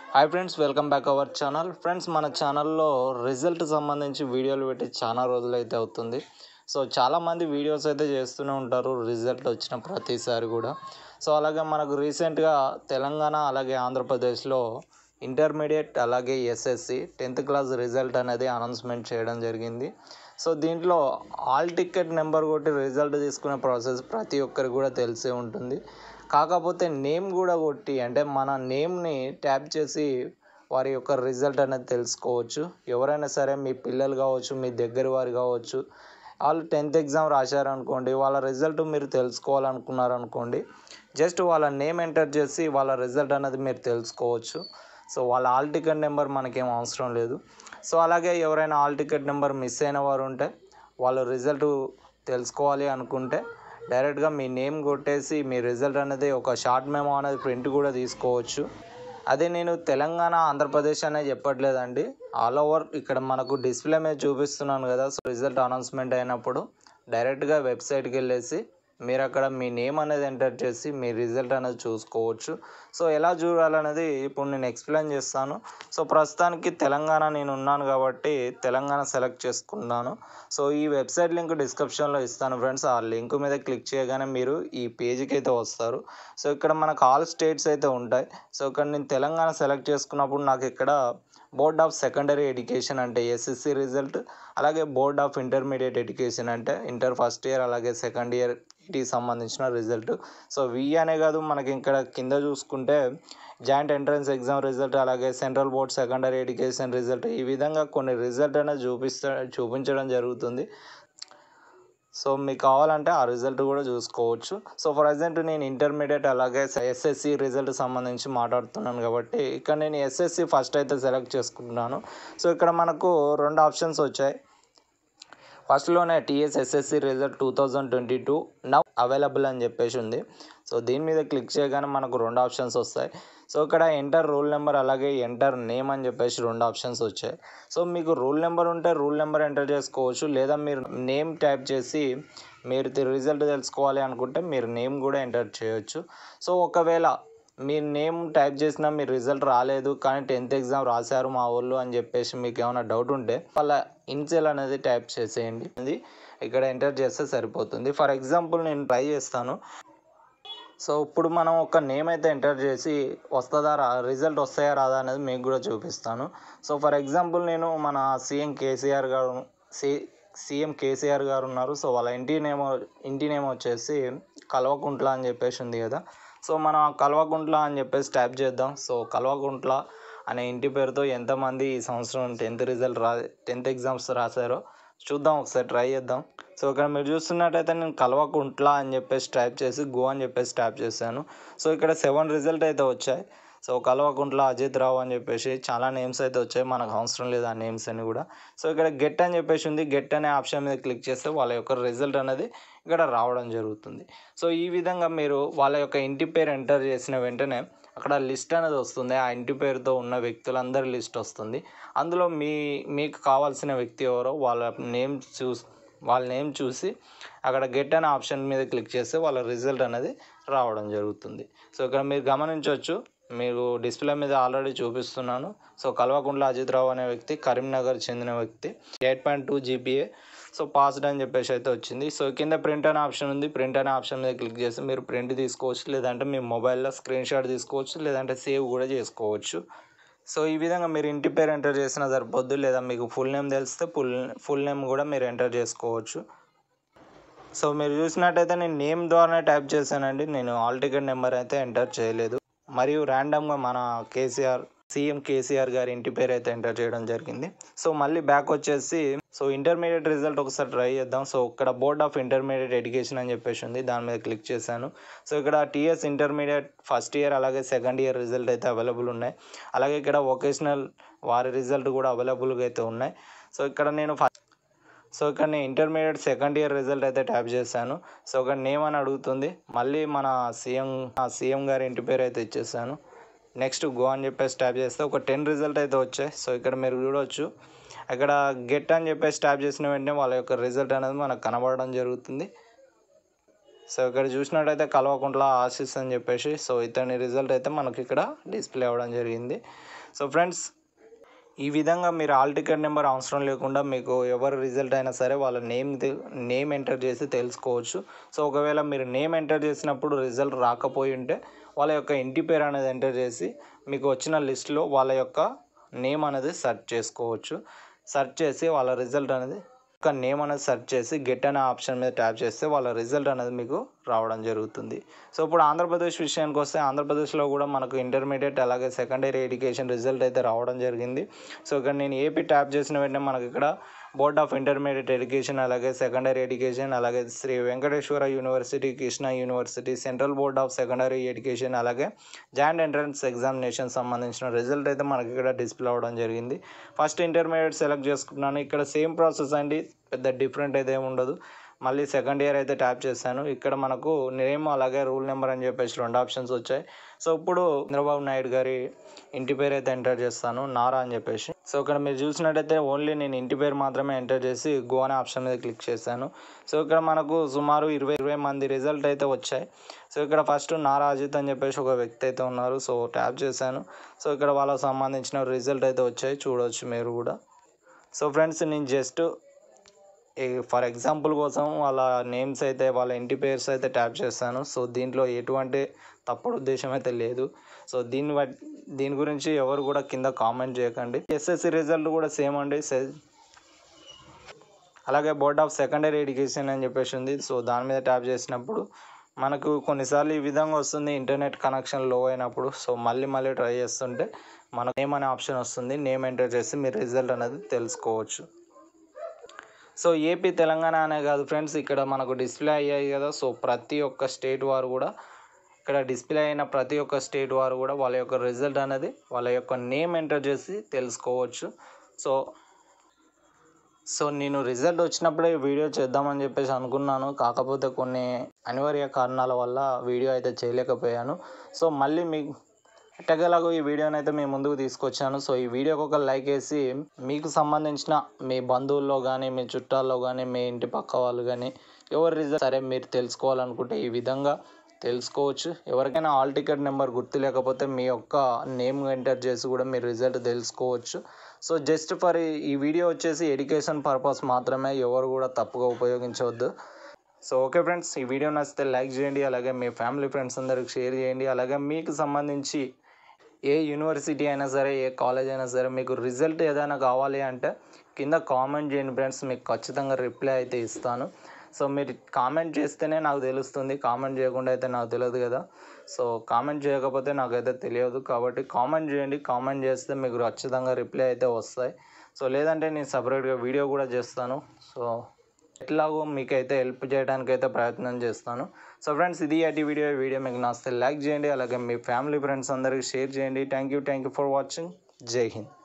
hi friends welcome back our channel friends మన ఛానల్లో result సంబంధించి వీడియోలు పెట్టి చాలా రోజులు అయితే అవుతుంది సో చాలామంది వీడియోస్ అయితే చేస్తూనే ఉంటారు రిజల్ట్ వచ్చిన ప్రతిసారి కూడా సో అలాగే మనకు రీసెంట్గా తెలంగాణ అలాగే ఆంధ్రప్రదేశ్లో ఇంటర్మీడియట్ అలాగే ఎస్ఎస్సి టెన్త్ క్లాస్ రిజల్ట్ అనేది అనౌన్స్మెంట్ చేయడం జరిగింది సో దీంట్లో ఆల్ టికెట్ నెంబర్ కొట్టి రిజల్ట్ తీసుకునే ప్రాసెస్ ప్రతి ఒక్కరికి కూడా తెలిసే ఉంటుంది కాకపోతే నేమ్ కూడా కొట్టి అంటే మన నేమ్ని ట్యాప్ చేసి వారి యొక్క రిజల్ట్ అనేది తెలుసుకోవచ్చు ఎవరైనా సరే మీ పిల్లలు కావచ్చు మీ దగ్గర వారు కావచ్చు వాళ్ళు టెన్త్ ఎగ్జామ్ రాశారనుకోండి వాళ్ళ రిజల్ట్ మీరు తెలుసుకోవాలనుకున్నారనుకోండి జస్ట్ వాళ్ళ నేమ్ ఎంటర్ చేసి వాళ్ళ రిజల్ట్ అనేది మీరు తెలుసుకోవచ్చు సో వాళ్ళ ఆల్ టికెట్ నెంబర్ మనకేం అవసరం లేదు సో అలాగే ఎవరైనా ఆల్ టికెట్ నెంబర్ మిస్ అయిన వారు ఉంటే వాళ్ళ రిజల్ట్ తెలుసుకోవాలి అనుకుంటే డైరెక్ట్గా మీ నేమ్ కొట్టేసి మీ రిజల్ట్ అనేది ఒక షార్ట్ మెమో అనేది ప్రింట్ కూడా తీసుకోవచ్చు అదే నేను తెలంగాణ ఆంధ్రప్రదేశ్ అనే చెప్పట్లేదండి ఆల్ ఓవర్ ఇక్కడ మనకు డిస్ప్లే మీద చూపిస్తున్నాను కదా సో రిజల్ట్ అనౌన్స్మెంట్ అయినప్పుడు డైరెక్ట్గా వెబ్సైట్కి వెళ్ళేసి మీరు అక్కడ మీ నేమ్ అనేది ఎంటర్ చేసి మీ రిజల్ట్ అనేది చూసుకోవచ్చు సో ఎలా చూడాలనేది ఇప్పుడు నేను ఎక్స్ప్లెయిన్ చేస్తాను సో ప్రస్తుతానికి తెలంగాణ నేను ఉన్నాను కాబట్టి తెలంగాణ సెలెక్ట్ చేసుకున్నాను సో ఈ వెబ్సైట్ లింక్ డిస్క్రిప్షన్లో ఇస్తాను ఫ్రెండ్స్ ఆ లింక్ మీద క్లిక్ చేయగానే మీరు ఈ పేజీకి అయితే వస్తారు సో ఇక్కడ మనకు ఆల్ స్టేట్స్ అయితే ఉంటాయి సో ఇక్కడ నేను తెలంగాణ సెలెక్ట్ చేసుకున్నప్పుడు నాకు ఇక్కడ బోర్డ్ ఆఫ్ సెకండరీ ఎడ్యుకేషన్ అంటే ఎస్ఎస్సి రిజల్ట్ అలాగే బోర్డ్ ఆఫ్ ఇంటర్మీడియట్ ఎడ్యుకేషన్ అంటే ఇంటర్ ఫస్ట్ ఇయర్ అలాగే సెకండ్ ఇయర్ కి సంబంధించిన రిజల్ట్ సో వి అనే కాదు మనకి ఇక్కడ కింద చూసుకుంటే జాయింట్ ఎంట్రన్స్ ఎగ్జామ్ రిజల్ట్ అలాగే central board secondary education result ఈ విధంగా కొన్ని రిజల్ట్ అనేది చూపిస్తా చూపించడం జరుగుతుంది సో మీకు కావాలంటే ఆ రిజల్ట్ కూడా చూసుకోవచ్చు సో ఫర్ ఎగ్జాంపుల్ నేను ఇంటర్మీడియట్ అలాగే ఎస్ఎస్సి రిజల్ట్ సంబంధించి మాట్లాడుతున్నాను కాబట్టి ఇక్కడ నేను ఎస్ఎస్సి ఫస్ట్ అయితే సెలెక్ట్ చేసుకుంటున్నాను సో ఇక్కడ మనకు రెండు ఆప్షన్స్ వచ్చాయి ఫస్ట్లోనే TS SSC result two thousand twenty two now available అని చెప్పేసి ఉంది సో దీని మీద క్లిక్ చేయగానే మనకు రెండు ఆప్షన్స్ వస్తాయి సో ఇక్కడ ఎంటర్ రూల్ నెంబర్ అలాగే ఎంటర్ నేమ్ అని చెప్పేసి రెండు ఆప్షన్స్ వచ్చాయి సో మీకు రూల్ నెంబర్ ఉంటే రూల్ నెంబర్ ఎంటర్ చేసుకోవచ్చు లేదా మీరు నేమ్ టైప్ చేసి మీరు రిజల్ట్ తెలుసుకోవాలి అనుకుంటే మీరు నేమ్ కూడా ఎంటర్ చేయొచ్చు సో ఒకవేళ మీ నేమ్ టైప్ చేసినా మీ రిజల్ట్ రాలేదు కానీ టెన్త్ ఎగ్జామ్ రాశారు మా ఊళ్ళో అని చెప్పేసి మీకు ఏమైనా డౌట్ ఉంటే వాళ్ళ ఇన్సియల్ అనేది టైప్ చేసేయండి అది ఇక్కడ ఎంటర్ చేస్తే సరిపోతుంది ఫర్ ఎగ్జాంపుల్ నేను ట్రై చేస్తాను సో ఇప్పుడు మనం ఒక నేమ్ అయితే ఎంటర్ చేసి వస్తుందా రా రిజల్ట్ వస్తాయా రాదా అనేది మీకు కూడా చూపిస్తాను సో ఫర్ ఎగ్జాంపుల్ నేను మన సీఎం కేసీఆర్ గారు సి సీఎం కేసీఆర్ గారు ఉన్నారు సో వాళ్ళ ఇంటి నేమ్ ఇంటి నేమ్ వచ్చేసి కల్వకుంట్ల అని చెప్పేసి ఉంది కదా సో మనం కల్వకుంట్ల అని చెప్పేసి టైప్ చేద్దాం సో కల్వకుంట్ల అనే ఇంటి పేరుతో ఎంతమంది ఈ సంవత్సరం టెన్త్ రిజల్ట్ రా టెన్త్ ఎగ్జామ్స్ రాశారో చూద్దాం ఒకసారి ట్రై చేద్దాం సో ఇక్కడ మీరు చూస్తున్నట్టయితే నేను కల్వకుంట్ల అని చెప్పేసి టైప్ చేసి గో అని చెప్పేసి టైప్ చేశాను సో ఇక్కడ సెవెన్ రిజల్ట్ అయితే వచ్చాయి సో కల్వకుంట్ల అజిత్ రావు అని చెప్పేసి చాలా నేమ్స్ అయితే వచ్చాయి మనకు అవసరం లేదు ఆ నేమ్స్ అని కూడా సో ఇక్కడ గెట్ అని చెప్పేసి ఉంది గెట్ అనే ఆప్షన్ మీద క్లిక్ చేస్తే వాళ్ళ యొక్క రిజల్ట్ అనేది ఇక్కడ రావడం జరుగుతుంది సో ఈ విధంగా మీరు వాళ్ళ యొక్క ఇంటి పేరు ఎంటర్ చేసిన వెంటనే అక్కడ లిస్ట్ అనేది వస్తుంది ఆ ఇంటి పేరుతో ఉన్న వ్యక్తులందరి లిస్ట్ వస్తుంది అందులో మీ మీకు కావాల్సిన వ్యక్తి ఎవరో వాళ్ళ నేమ్ చూసి వాళ్ళ నేమ్ చూసి అక్కడ గెట్ అనే ఆప్షన్ మీద క్లిక్ చేస్తే వాళ్ళ రిజల్ట్ అనేది రావడం జరుగుతుంది సో ఇక్కడ మీరు గమనించవచ్చు మీరు డిస్ప్లే మీద ఆల్రెడీ చూపిస్తున్నాను సో కల్వకుంట్ల అజిత్ రావు అనే వ్యక్తి కరీంనగర్ చెందిన వ్యక్తి eight point two GPA so passed అని చెప్పేసి అయితే వచ్చింది సో కింద ప్రింట్ అనే ఆప్షన్ ఉంది ప్రింట్ అనే ఆప్షన్ మీద క్లిక్ చేసి మీరు ప్రింట్ తీసుకోవచ్చు లేదంటే మీ మొబైల్లో స్క్రీన్ షాట్ తీసుకోవచ్చు లేదంటే సేవ్ కూడా చేసుకోవచ్చు సో ఈ విధంగా మీరు ఇంటి పేరు ఎంటర్ చేసినా సరిపోద్దు లేదా మీకు ఫుల్ నేమ్ తెలిస్తే ఫుల్ ఫుల్ నేమ్ కూడా మీరు ఎంటర్ చేసుకోవచ్చు సో మీరు చూసినట్టయితే నేను నేమ్ ద్వారానే టైప్ చేశానండి నేను ఆల్ టికెట్ నెంబర్ అయితే ఎంటర్ చేయలేదు మరియు ర్యాండమ్గా మన కేసీఆర్ సీఎం కేసీఆర్ గారి ఇంటి పేరు అయితే ఎంటర్ చేయడం జరిగింది సో మళ్ళీ బ్యాక్ వచ్చేసి సో ఇంటర్మీడియట్ రిజల్ట్ ఒకసారి ట్రై చేద్దాం సో ఇక్కడ బోర్డ్ ఆఫ్ ఇంటర్మీడియట్ ఎడ్యుకేషన్ అని చెప్పేసి ఉంది దాని మీద క్లిక్ చేశాను సో ఇక్కడ టీఎస్ ఇంటర్మీడియట్ ఫస్ట్ ఇయర్ అలాగే సెకండ్ ఇయర్ రిజల్ట్ అయితే అవైలబుల్ ఉన్నాయి అలాగే ఇక్కడ వొకేషనల్ వారి రిజల్ట్ కూడా అవైలబుల్గా అయితే ఉన్నాయి సో ఇక్కడ నేను ఫస్ట్ సో ఇక్కడ నేను ఇంటర్మీడియట్ సెకండ్ ఇయర్ రిజల్ట్ అయితే ట్యాప్ చేశాను సో ఇక్కడ నేమ్ అని అడుగుతుంది మళ్ళీ మన సీఎం సీఎం గారి ఇంటి పేరు అయితే ఇచ్చేసాను నెక్స్ట్ గో అని చెప్పేసి ట్యాప్ చేస్తే ఒక టెన్ రిజల్ట్ అయితే వచ్చాయి సో ఇక్కడ మీరు చూడవచ్చు అక్కడ గెట్ అని చెప్పేసి ట్యాప్ చేసిన వెంటనే వాళ్ళ యొక్క రిజల్ట్ అనేది మనకు కనబడడం జరుగుతుంది సో ఇక్కడ చూసినట్టయితే కల్వకుంట్ల ఆశీస్ అని చెప్పేసి సో ఇతని రిజల్ట్ అయితే మనకి ఇక్కడ డిస్ప్లే అవ్వడం జరిగింది సో ఫ్రెండ్స్ ఈ విధంగా మీరు ఆల్ టికెట్ నెంబర్ అవసరం లేకుండా మీకు ఎవరి రిజల్ట్ అయినా సరే వాళ్ళ నేమ్ నేమ్ ఎంటర్ చేసి తెలుసుకోవచ్చు సో ఒకవేళ మీరు నేమ్ ఎంటర్ చేసినప్పుడు రిజల్ట్ రాకపోయి ఉంటే వాళ్ళ యొక్క ఇంటి పేరు అనేది ఎంటర్ చేసి మీకు వచ్చిన లిస్ట్లో వాళ్ళ యొక్క నేమ్ అనేది సెర్చ్ చేసుకోవచ్చు సెర్చ్ చేసి వాళ్ళ రిజల్ట్ అనేది ఒక నేమ్ అనేది సెర్చ్ చేసి గెట్ అనే ఆప్షన్ మీద ట్యాప్ చేస్తే వాళ్ళ రిజల్ట్ అనేది మీకు రావడం జరుగుతుంది సో ఇప్పుడు ఆంధ్రప్రదేశ్ విషయానికి వస్తే ఆంధ్రప్రదేశ్లో కూడా మనకు ఇంటర్మీడియట్ అలాగే సెకండరీ ఎడ్యుకేషన్ రిజల్ట్ అయితే రావడం జరిగింది సో ఇక్కడ నేను ఏపీ ట్యాప్ చేసిన వెంటనే మనకి ఇక్కడ బోర్డ్ ఆఫ్ ఇంటర్మీడియట్ ఎడ్యుకేషన్ అలాగే సెకండరీ ఎడ్యుకేషన్ అలాగే Shri Venkateswara university Krishna university central board of secondary education అలాగే జాయింట్ ఎంట్రన్స్ ఎగ్జామినేషన్ సంబంధించిన రిజల్ట్ అయితే మనకి ఇక్కడ డిస్ప్లే అవ్వడం జరిగింది ఫస్ట్ ఇంటర్మీడియట్ సెలెక్ట్ చేసుకున్నాను ఇక్కడ సేమ్ ప్రాసెస్ అండి పెద్ద డిఫరెంట్ అయితే ఏమి ఉండదు మళ్ళీ సెకండ్ ఇయర్ అయితే ట్యాప్ చేశాను ఇక్కడ మనకు నేమ్ అలాగే రూల్ నెంబర్ అని చెప్పేసి రెండు ఆప్షన్స్ వచ్చాయి సో ఇప్పుడు చంద్రబాబు నాయుడు గారి ఇంటి పేరు అయితే ఎంటర్ చేస్తాను నారా అని చెప్పేసి సో ఇక్కడ మీరు చూసినట్టయితే ఓన్లీ నేను ఇంటి పేరు మాత్రమే ఎంటర్ చేసి గో అనే ఆప్షన్ మీద క్లిక్ చేశాను సో ఇక్కడ మనకు సుమారు ఇరవై ఇరవై మంది రిజల్ట్ అయితే వచ్చాయి సో ఇక్కడ ఫస్ట్ నారా అజిత్ అని చెప్పేసి ఒక వ్యక్తి అయితే ఉన్నారు సో ట్యాప్ చేశాను సో ఇక్కడ వాళ్ళకి సంబంధించిన రిజల్ట్ అయితే వచ్చాయి చూడవచ్చు మీరు కూడా సో ఫ్రెండ్స్ నేను జస్ట్ ఫర్ ఎగ్జాంపుల్ కోసం వాళ్ళ నేమ్స్ అయితే వాళ్ళ ఇంటి పేర్స్ అయితే ట్యాప్ చేస్తాను సో దీంట్లో ఎటువంటి తప్పుడు ఉద్దేశం అయితే లేదు సో దీన్ని బట్ దీని గురించి ఎవరు కూడా కింద కామెంట్ చేయకండి ఎస్ఎస్సి రిజల్ట్ కూడా సేమ్ అండి సే- అలాగే బోర్డ్ ఆఫ్ సెకండరీ ఎడ్యుకేషన్ అని చెప్పేసి ఉంది సో దాని మీద ట్యాప్ చేసినప్పుడు మనకు కొన్నిసార్లు ఈ విధంగా వస్తుంది ఇంటర్నెట్ కనెక్షన్ లో అయినప్పుడు సో మళ్ళీ మళ్ళీ ట్రై చేస్తుంటే మనకు నేమ్ అనే ఆప్షన్ వస్తుంది నేమ్ ఎంటర్ చేసి మీరు రిజల్ట్ అనేది తెలుసుకోవచ్చు సో ఏపీ తెలంగాణ అనే కాదు ఫ్రెండ్స్ ఇక్కడ మనకు డిస్ప్లే అయ్యాయి కదా సో ప్రతి ఒక్క స్టేట్ వారు కూడా ఇక్కడ డిస్ప్లే అయిన ప్రతి ఒక్క స్టేట్ వారు కూడా వాళ్ళ యొక్క రిజల్ట్ అనేది వాళ్ళ యొక్క నేమ్ ఎంటర్ చేసి తెలుసుకోవచ్చు సో సో నేను రిజల్ట్ వచ్చినప్పుడే వీడియో చేద్దామని చెప్పేసి అనుకున్నాను కాకపోతే కొన్ని అనివార్య కారణాల వల్ల వీడియో అయితే చేయలేకపోయాను సో మళ్ళీ మీ ఎట్టగలాగో ఈ వీడియోని అయితే మీ ముందుకు తీసుకొచ్చాను సో ఈ వీడియోకి ఒక లైక్ వేసి మీకు సంబంధించిన మీ బంధువుల్లో కానీ మీ చుట్టాల్లో కానీ మీ ఇంటి పక్క వాళ్ళు కానీ ఎవరి రిజల్ట్ సరే మీరు తెలుసుకోవాలనుకుంటే ఈ విధంగా తెలుసుకోవచ్చు ఎవరికైనా ఆల్ టికెట్ నెంబర్ గుర్తు లేకపోతే మీ యొక్క నేమ్ ఎంటర్ చేసి కూడా మీరు రిజల్ట్ తెలుసుకోవచ్చు సో జస్ట్ ఫర్ ఈ వీడియో వచ్చేసి ఎడ్యుకేషన్ పర్పస్ మాత్రమే ఎవరు కూడా తప్పుగా ఉపయోగించవద్దు సో ఓకే ఫ్రెండ్స్ ఈ వీడియో నచ్చితే లైక్ చేయండి అలాగే మీ ఫ్యామిలీ ఫ్రెండ్స్ అందరికి షేర్ చేయండి అలాగే మీకు సంబంధించి ఏ యూనివర్సిటీ అయినా సరే ఏ కాలేజ్ అయినా సరే మీకు రిజల్ట్ ఏదైనా కావాలి అంటే కింద కామెంట్ చేయండి ఫ్రెండ్స్ మీకు ఖచ్చితంగా రిప్లై అయితే ఇస్తాను సో మీరు కామెంట్ చేస్తేనే నాకు తెలుస్తుంది కామెంట్ చేయకుండా అయితే నాకు తెలియదు కదా సో కామెంట్ చేయకపోతే నాకైతే తెలియదు కాబట్టి కామెంట్ చేయండి కామెంట్ చేస్తే మీకు ఖచ్చితంగా రిప్లై అయితే వస్తాయి సో లేదంటే నేను సపరేట్గా వీడియో కూడా చేస్తాను సో ఎట్లాగో మీకైతే హెల్ప్ చేయడానికి అయితే ప్రయత్నం చేస్తాను సో ఫ్రెండ్స్ ఇది అటు వీడియో ఈ వీడియో మీకు నచ్చితే లైక్ చేయండి అలాగే మీ ఫ్యామిలీ ఫ్రెండ్స్ అందరికీ షేర్ చేయండి thank you thank you for watching Jai Hind